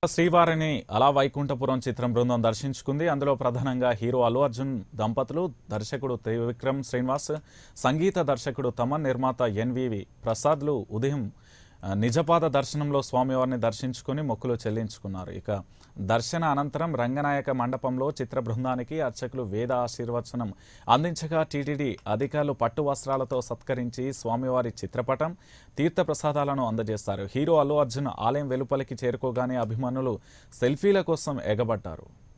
శ్రీవారిని అలా వైకుంఠపురం చిత్రం బృందం దర్శించుకుంది అందులో ప్రధానంగా హీరో అల్లు అర్జున్ దంపతులు దర్శకుడు త్రివిక్రమ్ శ్రీనివాస్ సంగీత దర్శకుడు తమన్ నిర్మాత ఎన్వివి ప్రసాద్లు ఉదయం ఆ, నిజపాద దర్శనంలో స్వామివారిని దర్శించుకుని మొక్కులు చెల్లించుకున్నారు ఇక దర్శన అనంతరం రంగనాయక మండపంలో చిత్ర బృందానికి అర్చకులు వేద ఆశీర్వచనం అందించగా టీటీడీ అధికారులు పట్టు వస్త్రాలతో సత్కరించి స్వామివారి చిత్రపటం తీర్థప్రసాదాలను అందజేస్తారు హీరో అల్లు అర్జున్ ఆలయం వెలుపలికి చేరుకోగానే అభిమానులు సెల్ఫీల కోసం ఎగబడ్డారు